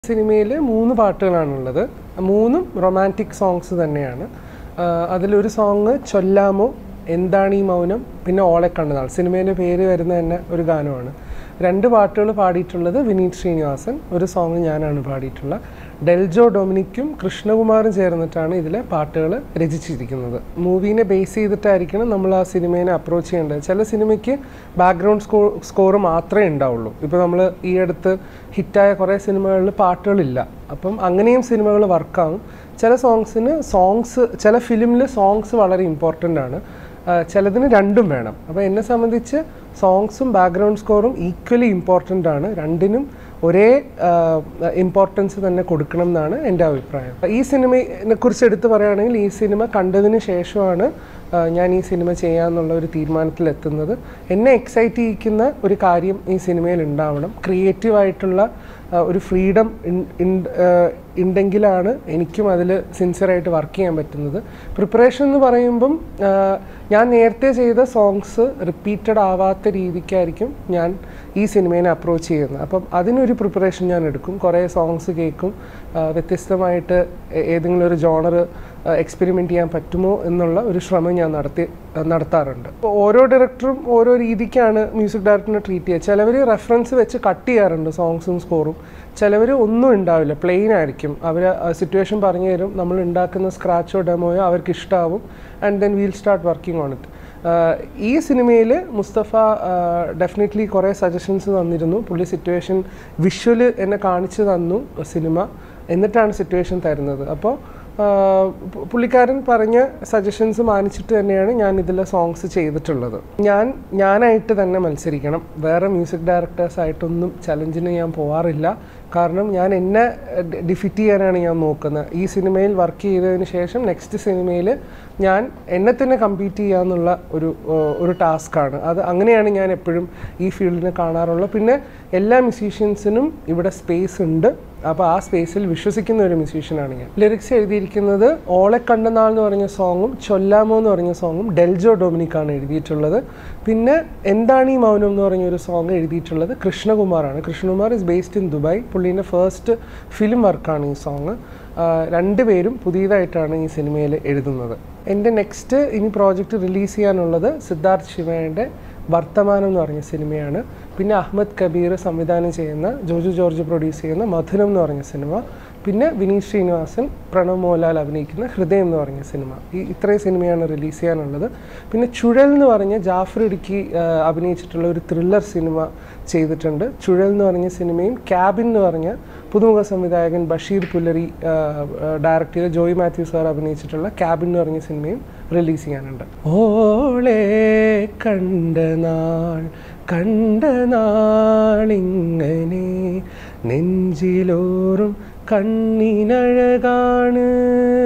സിനിമയിൽ മൂന്ന് പാട്ടുകളാണുള്ളത് മൂന്നും റൊമാൻറ്റിക് സോങ്സ് തന്നെയാണ് ആ, അതിലൊരു സോങ് ചൊല്ലാമോ എന്താണ് ഈ മൗനം പിന്നെ ഓളെ കണ്ടനാൾ സിനിമേൻ്റെ പേര് വരുന്ന തന്നെ ഒരു ഗാനമാണ് രണ്ട് പാട്ടുകൾ പാടിയിട്ടുള്ളത് വിനീത് ശ്രീനിവാസൻ ഒരു സോങ് ഞാനാണ് പാടിയിട്ടുള്ള ഡെൽജോ ഡൊമിനിക്കും കൃഷ്ണകുമാറും ചേർന്നിട്ടാണ് ഇതിലെ പാട്ടുകൾ രചിച്ചിരിക്കുന്നത് മൂവീനെ ബേസ് ചെയ്തിട്ടായിരിക്കണം നമ്മൾ ആ സിനിമേനെ അപ്രോച്ച് ചെയ്യേണ്ടത് ചില സിനിമയ്ക്ക് ബാക്ക്ഗ്രൗണ്ട് സ്കോ സ്കോർ മാത്രമേ ഉണ്ടാവുള്ളൂ ഇപ്പോൾ നമ്മൾ ഈ അടുത്ത് ഹിറ്റായ കുറേ സിനിമകളിൽ പാട്ടുകളില്ല അപ്പം അങ്ങനെയും സിനിമകൾ വർക്കാവും ചില സോങ്സിന് സോങ്സ് ചില ഫിലിമിൽ സോങ്സ് വളരെ ഇമ്പോർട്ടൻ്റ് ആണ് ആ, ചിലതിന് രണ്ടും വേണം അപ്പോൾ എന്നെ സംബന്ധിച്ച് സോങ്സും ബാക്ക്ഗ്രൗണ്ട് സ്കോറും ഈക്വലി ഇമ്പോർട്ടൻ്റ് ആണ് രണ്ടിനും ഒരേ ഇമ്പോർട്ടൻസ് തന്നെ കൊടുക്കണം എന്നാണ് എൻ്റെ അഭിപ്രായം ഈ സിനിമയെ കുറിച്ച് എടുത്തു പറയുകയാണെങ്കിൽ ഈ സിനിമ കണ്ടതിന് ശേഷമാണ് ആ, ഞാൻ ഈ സിനിമ ചെയ്യാന്നുള്ള ഒരു തീരുമാനത്തിലെത്തുന്നത് എന്നെ എക്സൈറ്റ് ചെയ്യിക്കുന്ന ഒരു കാര്യം ഈ സിനിമയിൽ ഉണ്ടാവണം ക്രിയേറ്റീവായിട്ടുള്ള ഒരു ഫ്രീഡം ഉണ്ടെങ്കിലാണ് എനിക്കും അതിൽ സിൻസിയറായിട്ട് വർക്ക് ചെയ്യാൻ പറ്റുന്നത് പ്രിപ്പറേഷൻ എന്ന് പറയുമ്പം ആ, ഞാൻ നേരത്തെ ചെയ്ത സോങ്സ് റിപ്പീറ്റഡ് ആവാത്ത രീതിക്കായിരിക്കും ഞാൻ ഈ സിനിമേനെ അപ്രോച്ച് ചെയ്യുന്നത് അപ്പം അതിനൊരു പ്രിപ്പറേഷൻ ഞാൻ എടുക്കും കുറേ സോങ്സ് കേൾക്കും ആ, വ്യത്യസ്തമായിട്ട് ഏ- ഏതെങ്കിലും ഒരു ജോണർ എക്സ്പെരിമെൻ്റ് ചെയ്യാൻ പറ്റുമോ എന്നുള്ള ഒരു ശ്രമം ഞാൻ നടത്തി നടത്താറുണ്ട് അപ്പോൾ ഓരോ ഡയറക്ടറും ഓരോ രീതിക്കാണ് മ്യൂസിക് ഡയറക്ടറിനെ ട്രീറ്റ് ചെയ്യുക ചിലവർ റെഫറൻസ് വെച്ച് കട്ട് ചെയ്യാറുണ്ട് സോങ്സും സ്കോറും ചിലവർ ഒന്നും ഉണ്ടാവില്ല പ്ലെയിൻ ആയിരിക്കും അവർ സിറ്റുവേഷൻ പറഞ്ഞു തരും നമ്മൾ ഉണ്ടാക്കുന്ന സ്ക്രാച്ചോ ഡെമോയോ അവർക്ക് ഇഷ്ടമാവും and then we'll start working on it ഈ സിനിമയിൽ മുസ്തഫ ഡെഫിനറ്റ്ലി കുറേ സജഷൻസ് തന്നിരുന്നു പുള്ളി സിറ്റുവേഷൻ വിഷ്വൽ എന്നെ കാണിച്ചു തന്നു സിനിമ എന്നിട്ടാണ് സിറ്റുവേഷൻ തരുന്നത് അപ്പോൾ ആഹ് പു- പുള്ളിക്കാരൻ പറഞ്ഞ സജഷൻസ് മാനിച്ചിട്ട് തന്നെയാണ് ഞാൻ ഇതിലെ സോങ്സ് ചെയ്തിട്ടുള്ളത് ഞാൻ ഞാനായിട്ട് തന്നെ മത്സരിക്കണം വേറെ മ്യൂസിക് ഡയറക്ടേഴ്സ് ആയിട്ടൊന്നും ചലഞ്ചിന് ഞാൻ പോവാറില്ല കാരണം ഞാൻ എന്നെ ഡിഫിറ്റ് ചെയ്യാനാണ് ഞാൻ നോക്കുന്നത് ഈ സിനിമയിൽ വർക്ക് ചെയ്തതിന് ശേഷം നെക്സ്റ്റ് സിനിമയിൽ ഞാൻ എന്നെ തന്നെ കമ്പീറ്റ് ചെയ്യാന്നുള്ള ഒരു ഏഹ്, ഒരു ടാസ്ക്കാണ് അത് അങ്ങനെയാണ് ഞാൻ എപ്പോഴും ഈ ഫീൽഡിനെ കാണാറുള്ളത് പിന്നെ എല്ലാ മ്യൂസീഷ്യൻസിനും ഇവിടെ സ്പേസ് ഉണ്ട് അപ്പോൾ ആ സ്പേസിൽ വിശ്വസിക്കുന്ന ഒരു മ്യൂസീഷ്യനാണ് ഞാൻ ലിറിക്സ് എഴുതിയിരിക്കുന്നത് ഓളെ കണ്ടനാൾ എന്ന് പറഞ്ഞ സോങ്ങും ചൊല്ലാമോ എന്ന് പറഞ്ഞ സോങ്ങും ഡെൽജോ ഡൊമിനിക്കാണ് എഴുതിയിട്ടുള്ളത് പിന്നെ എന്താണ് ഈ മൗനം എന്ന് പറഞ്ഞ ഒരു സോങ് എഴുതിയിട്ടുള്ളത് കൃഷ്ണകുമാറാണ് Krishnakumar is based in Dubai പുള്ളീൻ്റെ ഫസ്റ്റ് ഫിലിം വർക്കാണ് ഈ സോങ് രണ്ടുപേരും പുതിയതായിട്ടാണ് ഈ സിനിമയിൽ എഴുതുന്നത് എൻ്റെ നെക്സ്റ്റ് ഇനി പ്രോജക്റ്റ് റിലീസ് ചെയ്യാനുള്ളത് സിദ്ധാർത്ഥ് ശിവയുടെ വർത്തമാനം എന്ന് പറഞ്ഞ സിനിമയാണ് പിന്നെ അഹമ്മദ് കബീർ സംവിധാനം ചെയ്യുന്ന ജോജു ജോർജ് പ്രൊഡ്യൂസ് ചെയ്യുന്ന മധുരം എന്ന് പറഞ്ഞ സിനിമ പിന്നെ വിനീത് ശ്രീനിവാസൻ പ്രണവ് മോഹൻലാൽ അഭിനയിക്കുന്ന ഹൃദയം എന്ന് പറഞ്ഞ സിനിമ ഈ ഇത്രയും സിനിമയാണ് റിലീസ് ചെയ്യാനുള്ളത് പിന്നെ ചുഴൽ എന്ന് പറഞ്ഞ ജാഫർ ഇടുക്കി ആ, അഭിനയിച്ചിട്ടുള്ള ഒരു ത്രില്ലർ സിനിമ ചെയ്തിട്ടുണ്ട് ചുഴൽ എന്ന് പറഞ്ഞ സിനിമയും ക്യാബിൻ എന്ന് പറഞ്ഞ പുതുമുഖ സംവിധായകൻ ബഷീർ പുല്ലരി ഡയറക്ട് ചെയ്ത ജോയ് മാത്യു സാർ അഭിനയിച്ചിട്ടുള്ള ക്യാബിൻ എന്ന് പറഞ്ഞ സിനിമയും റിലീസ് ചെയ്യാനുണ്ട് ഓളെ കണ്ട നാൾ കണ്ട നാളിങ്ങനെ നെഞ്ചിലോറും കണ്ണിനഴകാണ്